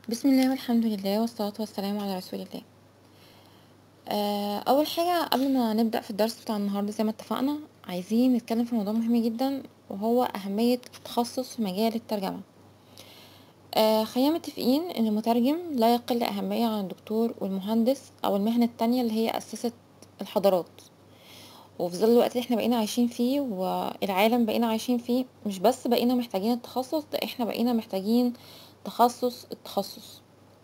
بسم الله والحمد لله والصلاة والسلام على رسول الله آه، أول حاجة قبل ما نبدأ في الدرس بتاع النهاردة زي ما اتفقنا عايزين نتكلم في موضوع مهم جدا وهو أهمية التخصص في مجال الترجمة آه، خلينا متفقين إن المترجم لا يقل أهمية عن الدكتور والمهندس أو المهنة التانية اللي هي أسست الحضارات وفي ظل الوقت اللي احنا بقينا عايشين فيه والعالم بقينا عايشين فيه مش بس بقينا محتاجين التخصص ده احنا بقينا محتاجين تخصص التخصص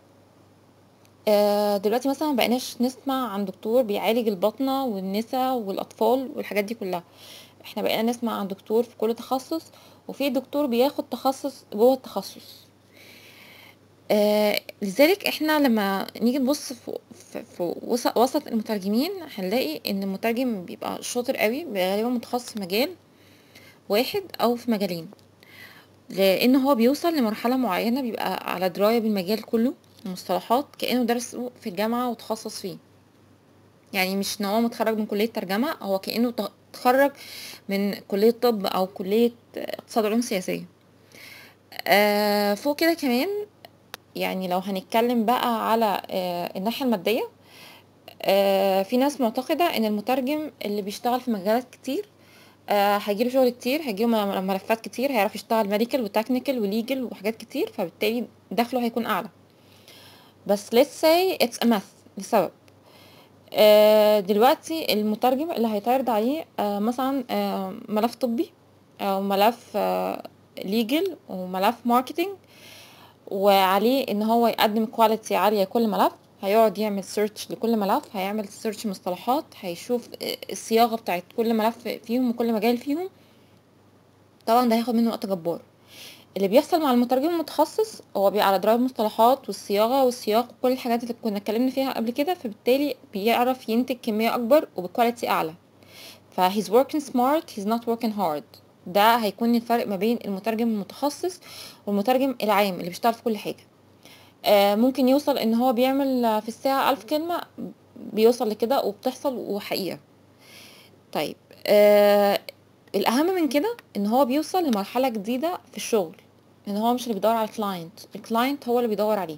آه، دلوقتي مثلا مبقيناش نسمع عن دكتور بيعالج الباطنة والنسا والأطفال والحاجات دي كلها احنا بقينا نسمع عن دكتور في كل تخصص وفي دكتور بياخد تخصص جوه التخصص آه لذلك احنا لما نيجي نبص في, في, في وسط, وسط المترجمين هنلاقي ان المترجم بيبقى شاطر قوي بيبقى غالبا متخصص في مجال واحد او في مجالين لان هو بيوصل لمرحله معينه بيبقى على درايه بالمجال كله المصطلحات كانه درسه في الجامعه وتخصص فيه يعني مش ان هو متخرج من كليه ترجمه هو كانه ت- اتخرج من كليه طب او كليه اقتصاد علوم سياسيه آه فوق كده كمان يعني لو هنتكلم بقى على آه الناحيه الماديه آه في ناس معتقده ان المترجم اللي بيشتغل في مجالات كتير آه هيجيله شغل كتير هيجيله مل- ملفات كتير هيعرف يشتغل ميديكال وتكنيكال وليجل وحاجات كتير فبالتالي دخله هيكون اعلى بس let's say it's a myth لسبب آه دلوقتي المترجم اللي هيتعرض عليه آه مثلا آه ملف طبي او ملف ليجل وملف ماركتينج وعليه ان هو يقدم كواليتي عالية كل ملف هيقعد يعمل سيرش لكل ملف هيعمل سيرش مصطلحات هيشوف الصياغة بتاعت كل ملف فيهم وكل مجال فيهم طبعا ده هياخد منه وقت جبار اللي بيحصل مع المترجم المتخصص هو بيبقى على دراية المصطلحات والصياغة والسياق وكل الحاجات اللي كنا اتكلمنا فيها قبل كده فبالتالي بيعرف ينتج كمية أكبر وبكواليتي أعلى ف he's working smart he's not working hard ده هيكون الفرق ما بين المترجم المتخصص والمترجم العام اللي بيشتغل في كل حاجة آه ممكن يوصل ان هو بيعمل آه، في الساعة ألف كلمة بيوصل لكده وبتحصل وحقيقة طيب آه الأهم من كده ان هو بيوصل لمرحلة جديدة في الشغل ان هو مش اللي بيدور على الكلاينت الكلاينت هو اللي بيدور عليه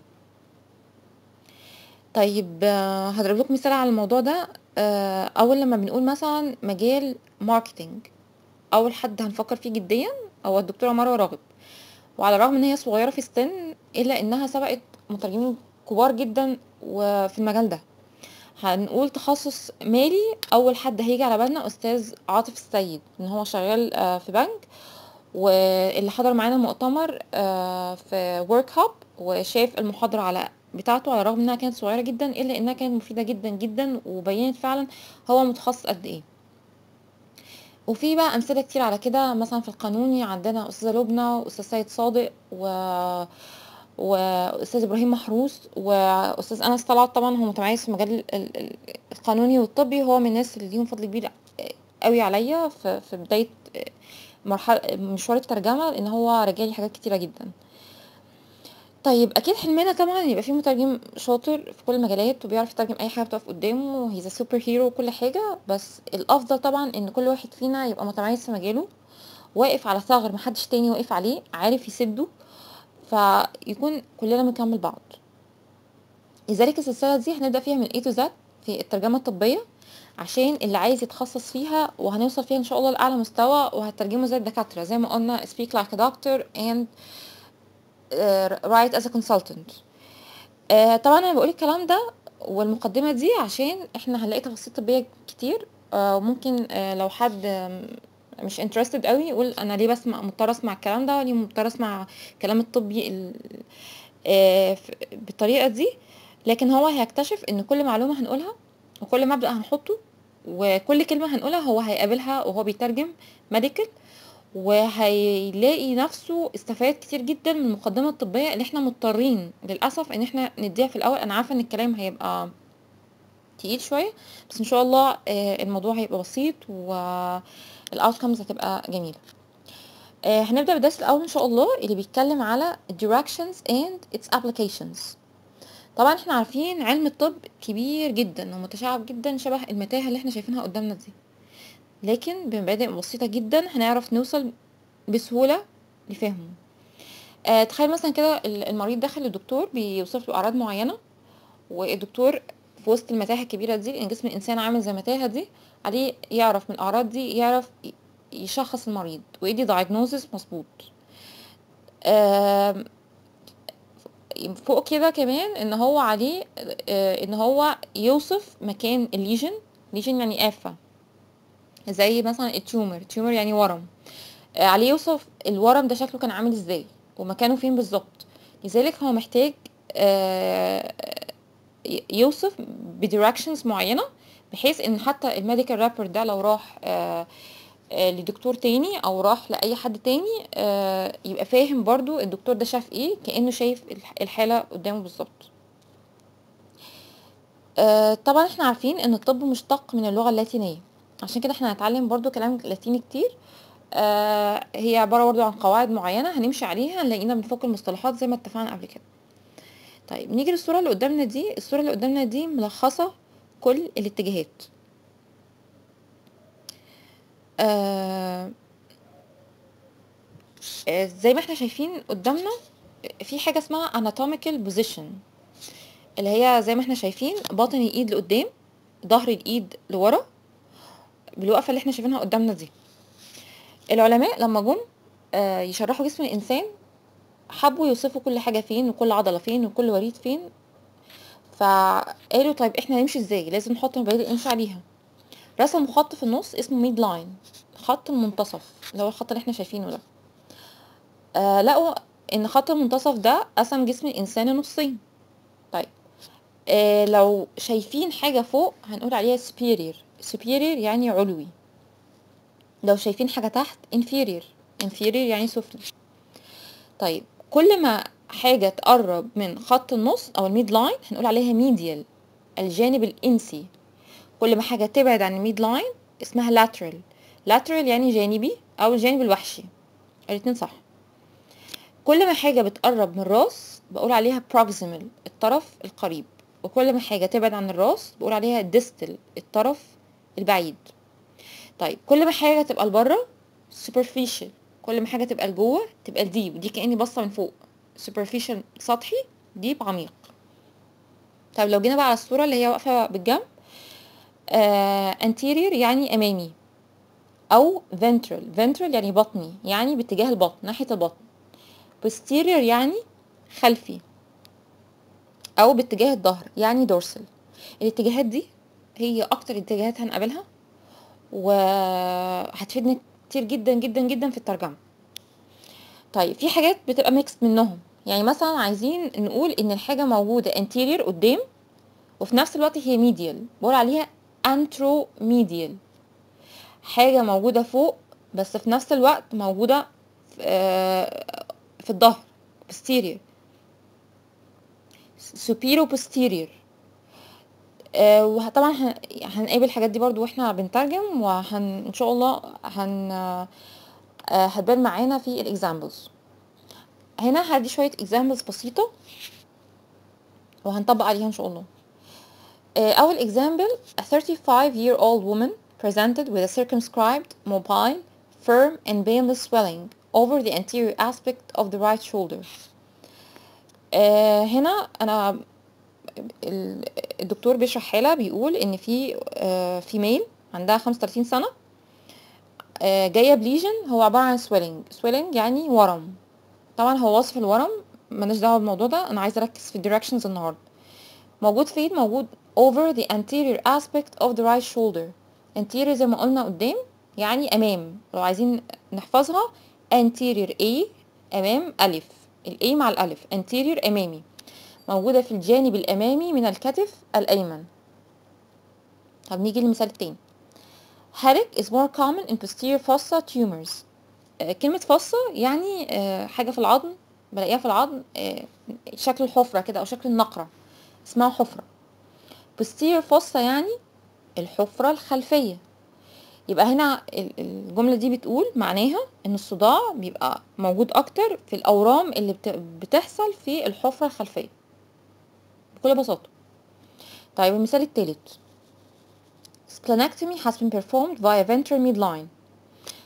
طيب آه، هضرب لكم مثال على الموضوع ده آه، اول لما بنقول مثلا مجال ماركتينج اول حد هنفكر فيه جديا هو الدكتوره مروه راغب وعلى الرغم ان هي صغيره في السن الا انها سبقت مترجمين كبار جدا وفي المجال ده هنقول تخصص مالي اول حد هيجي على بالنا استاذ عاطف السيد ان هو شغال آه، في بنك واللي حضر معانا مؤتمر آه، في ورك هاب وشاف المحاضرة على بتاعته على الرغم انها كانت صغيرة جدا الا انها كانت مفيدة جدا جدا وبينت فعلا هو متخصص قد ايه وفي بقى امثله كتير على كده مثلا في القانوني عندنا استاذه لبنى واستاذ سيد صادق و واستاذ ابراهيم محروس واستاذ انس طلعت طبعا هو متميز في مجال ال- ال- ال- القانوني والطبي هو من الناس اللي ليهم فضل كبير قوي عليا في في بدايه مرحله مشوار الترجمه لان هو رجالي حاجات كتيره جدا طيب اكيد حلمنا طبعا يبقى في مترجم شاطر في كل المجالات وبيعرف يترجم اي حاجه بتقف قدامه وهيز سوبر هيرو وكل حاجه بس الافضل طبعا ان كل واحد فينا يبقى متميز في مجاله واقف على ثغر محدش تاني واقف عليه عارف يسده فيكون كلنا بنكمل بعض لذلك السلسله دي هنبدا فيها من A to Z في الترجمه الطبيه عشان اللي عايز يتخصص فيها وهنوصل فيها ان شاء الله لاعلى مستوى وهترجمه زي الدكاتره زي ما قلنا speak like a doctor and uh, write as a consultant آه طبعا انا بقول الكلام ده والمقدمه دي عشان احنا هنلاقي تفاصيل طبيه كتير آه وممكن آه لو حد آم، مش interested قوي يقول انا ليه بسمع مضطر اسمع الكلام ده ليه مضطر اسمع الكلام الطبي ال- آه ف- بالطريقه دي لكن هو هيكتشف ان كل معلومه هنقولها وكل مبدأ هنحطه وكل كلمه هنقولها هو هيقابلها وهو بيترجم ميديكال وهيلاقي نفسه استفاد كتير جدا من المقدمه الطبيه اللي احنا مضطرين للاسف ان احنا نديها في الاول انا عارفه ان الكلام هيبقى تقيل شويه بس ان شاء الله آه، الموضوع هيبقى بسيط والاوتكمز هتبقى جميله آه، هنبدا بالدرس الاول ان شاء الله اللي بيتكلم على directions and its applications طبعا احنا عارفين علم الطب كبير جدا ومتشعب جدا شبه المتاهه اللي احنا شايفينها قدامنا دي لكن بمبادئ بسيطه جدا هنعرف نوصل بسهوله لفهمه آه تخيل مثلا كده ال- المريض داخل للدكتور بيوصف له اعراض معينه والدكتور في وسط المتاهه الكبيره دي ان جسم الانسان عامل زي المتاهه دي عليه يعرف من الاعراض دي يعرف ي- يشخص المريض ويدي دايجنوزس مظبوط آم، فوق كده كمان ان هو عليه آه، ان هو يوصف مكان الليجن ليجن يعني آفة زي مثلا التيومر تيومر يعني ورم آه، عليه يوصف الورم ده شكله كان عامل ازاي ومكانه فين بالظبط لذلك هو محتاج آه، ي- يوصف بديركشنز معينة بحيث ان حتى الميديكال رابر ده لو راح آه، آه، لدكتور تاني او راح لاي حد تاني آه، يبقى فاهم برضو الدكتور ده شاف ايه كأنه شايف الح- الحالة قدامه بالظبط آه، طبعا احنا عارفين ان الطب مشتق من اللغة اللاتينية عشان كده احنا هنتعلم برضو كلام لاتيني كتير آه، هي عبارة برضو عن قواعد معينة هنمشي عليها هنلاقينا بنفك المصطلحات زي ما اتفقنا قبل كده طيب نيجي للصورة اللي قدامنا دي الصورة اللي قدامنا دي ملخصة كل الاتجاهات آه آه، زي ما احنا شايفين قدامنا في حاجة اسمها anatomical position اللي هي زي ما احنا شايفين باطن الايد لقدام ظهر الايد لورا بالوقفة اللي احنا شايفينها قدامنا دي العلماء لما جم آه، يشرحوا جسم الانسان حبوا يوصفوا كل حاجة فين وكل عضلة فين وكل وريد فين فقالوا طيب احنا هنمشي ازاي لازم نحط مبادئ نمشي عليها رسموا خط في النص اسمه ميد لاين خط المنتصف اللي هو الخط اللي احنا شايفينه ده آه لقوا ان خط المنتصف ده قسم جسم الانسان نصين طيب آه لو شايفين حاجة فوق هنقول عليها superior superior يعني علوي لو شايفين حاجة تحت inferior inferior يعني سفلي طيب كل ما حاجة تقرب من خط النص او الميد لاين هنقول عليها ميديال الجانب الانسي كل ما حاجة تبعد عن الميد لاين اسمها lateral lateral يعني جانبي او الجانب الوحشي الاتنين صح كل ما حاجة بتقرب من الراس بقول عليها proximal الطرف القريب وكل ما حاجة تبعد عن الراس بقول عليها distal الطرف البعيد طيب كل ما حاجة تبقى لبره superficial كل ما حاجة تبقى لجوه تبقى لديب دي كأني باصة من فوق superficial سطحي ديب عميق طيب لو جينا بقى على الصورة اللي هي واقفة بالجنب آه anterior يعني أمامي أو ventral ventral يعني بطني يعني باتجاه البطن ناحية البطن posterior يعني خلفي أو باتجاه الظهر يعني dorsal الاتجاهات دي هي أكتر اتجاهات هنقابلها وهتفيدنا كتير جدا جدا جدا في الترجمة طيب في حاجات بتبقى ميكس منهم يعني مثلا عايزين نقول ان الحاجة موجودة anterior قدام وفي نفس الوقت هي medial بقول عليها anteromedial حاجة موجودة فوق بس في نفس الوقت موجودة في, آه، في الظهر posterior superior posterior آه، وطبعا هن- هنقابل الحاجات دي برضو واحنا بنترجم وهن ان شاء الله هن آه، هتبان معانا في الاكزامبلز هنا هدي شوية اكزامبلز بسيطة وهنطبق عليها ان شاء الله آه، أول example a 35 year old woman presented with a circumscribed mobile firm and painless swelling over the anterior aspect of the right shoulder آه، هنا أنا ال- الدكتور بيشرح حالة بيقول إن في فيميل عندها 35 سنة آه، جاية بليجن هو عبارة عن swelling swelling يعني ورم طبعا هو وصف الورم مالناش دعوة بالموضوع ده أنا عايزة أركز في الديركشنز النهاردة موجود فين موجود over the anterior aspect of the right shoulder anterior زي ما قلنا قدام يعني أمام لو عايزين نحفظها anterior A أمام ألف ال A مع الألف anterior أمامي موجودة في الجانب الأمامي من الكتف الأيمن طب نيجي للمثال التاني headache is more common in posterior fossa tumors آه، كلمة فصة يعني آه، حاجة في العظم بلاقيها في العظم آه، شكل الحفرة كده أو شكل النقرة اسمها حفرة posterior fossa يعني الحفرة الخلفية يبقى هنا ال- الجملة دي بتقول معناها ان الصداع بيبقى موجود اكتر في الاورام اللي بت- بتحصل في الحفرة الخلفية بكل بساطة طيب المثال التالت splenectomy has been performed via ventral midline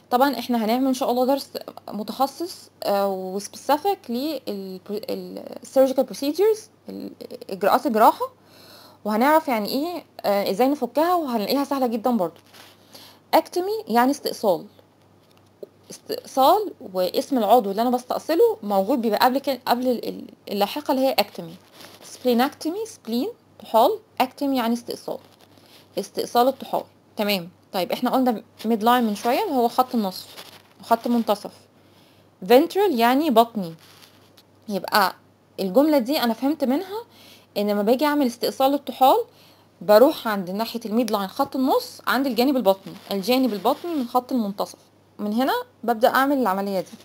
طبعا احنا هنعمل ان شاء الله درس متخصص وسبيسيفيك للسيرجيكال بروسيدجرز اجراءات الجراحه وهنعرف يعني ايه آه، ازاي نفكها وهنلاقيها سهله جدا برضو اكتمي يعني استئصال استئصال واسم العضو اللي انا بستأصله موجود بيبقى قبل كده قبل ال- ال- اللاحقه اللي هي اكتمي سبلينكتمي سبلين طحال اكتمي يعني استئصال استئصال الطحال تمام طيب احنا قلنا ميد لاين من شويه اللي هو خط النص خط منتصف ventral يعني بطني يبقى الجمله دي انا فهمت منها ان لما باجي اعمل استئصال الطحال بروح عند ناحيه الميد لاين خط النص عند الجانب البطني الجانب البطني من خط المنتصف من هنا ببدا اعمل العمليه دي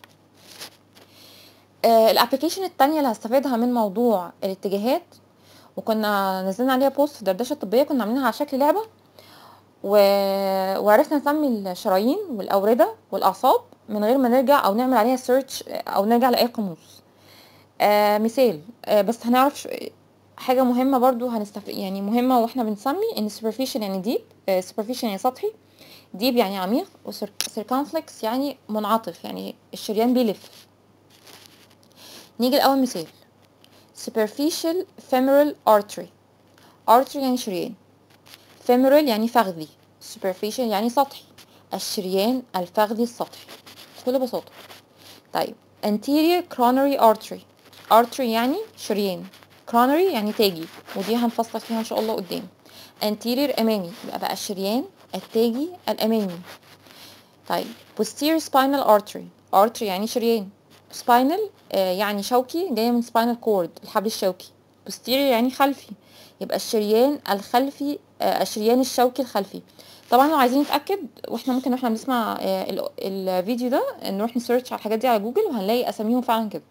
الابلكيشن التانية اللي هستفيدها من موضوع الاتجاهات وكنا نزلنا عليها بوست في دردشه طبيه كنا عاملينها على شكل لعبه و... وعرفنا نسمي الشرايين والاورده والاعصاب من غير ما نرجع او نعمل عليها سيرش او نرجع لاي قاموس آه مثال آه بس هنعرف ش... حاجه مهمه برضو هنستف... يعني مهمه واحنا بنسمي ان superficial يعني ديب آه superficial يعني سطحي ديب يعني عميق وسيركمفلكس يعني منعطف يعني الشريان بيلف نيجي لأول مثال superficial femoral artery artery يعني شريان femoral يعني فخذي superficial يعني سطحي الشريان الفخذي السطحي بكل بساطة طيب anterior coronary artery artery يعني شريان coronary يعني تاجي ودي هنفصل فيها ان شاء الله قدام anterior امامي يبقى بقى الشريان التاجي الامامي طيب posterior spinal artery artery يعني شريان spinal آه يعني شوكي جاية من spinal cord الحبل الشوكي posterior يعني خلفي يبقى الشريان الخلفي آه الشريان الشوكي الخلفي طبعا لو عايزين نتاكد واحنا ممكن واحنا بنسمع آه ال- الفيديو ده نروح نسيرش على الحاجات دي على جوجل وهنلاقي اساميهم فعلا كده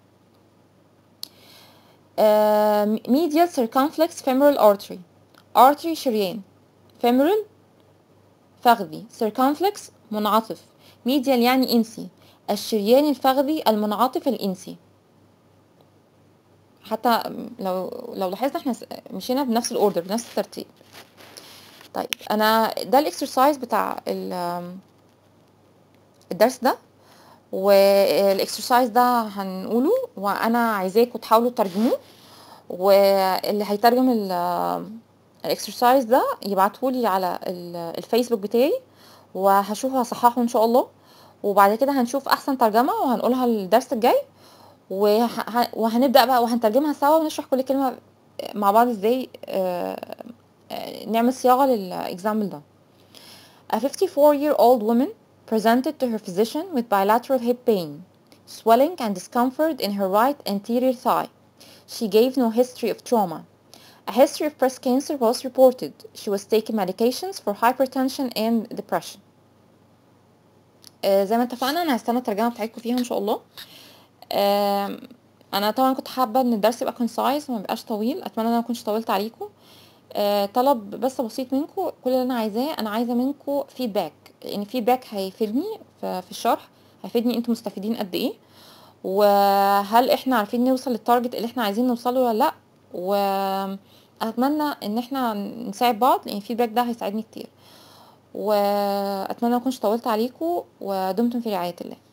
آه medial circumflex femoral artery artery شريان femoral فخذي circumflex منعطف medial يعني انسي الشريان الفخذي المنعطف الانسي حتى لو لو لاحظنا احنا س- مشينا بنفس الاوردر بنفس الترتيب طيب انا ده الاكسرسايز بتاع ال- الدرس ده والاكسرسايز ده هنقوله وانا عايزاكم تحاولوا تترجموه واللي هيترجم الاكسرسايز ده يبعتهولي على ال- الفيسبوك بتاعي وهشوف هصححه ان شاء الله وبعد كده هنشوف احسن ترجمه وهنقولها الدرس الجاي وه... ه- وهنبدا بقى وهنترجمها سوا ونشرح كل كلمه مع بعض ازاي آه، آه، نعمل صياغه للاكزامبل ده A 54-year-old woman presented to her physician with bilateral hip pain, swelling and discomfort in her right anterior thigh. She gave no history of trauma. A history of breast cancer was reported. She was taking medications for hypertension and depression. آه، زي ما اتفقنا انا هستنى الترجمه بتاعتكم فيها ان شاء الله آم، انا طبعا كنت حابه ان الدرس يبقى كونسايز وما يبقاش طويل اتمنى ان انا ما كنتش طولت عليكم آه، طلب بس بسيط منكم كل اللي انا عايزاه انا عايزه منكم فيدباك لان فيدباك هيفيدني في في الشرح هيفيدني انتوا مستفيدين قد ايه وهل احنا عارفين نوصل للتارجت اللي احنا عايزين نوصله ولا لا واتمنى ان احنا نساعد بعض لان الفيدباك ده هيساعدني كتير واتمنى ما اكونش طولت عليكم ودمتم في رعايه الله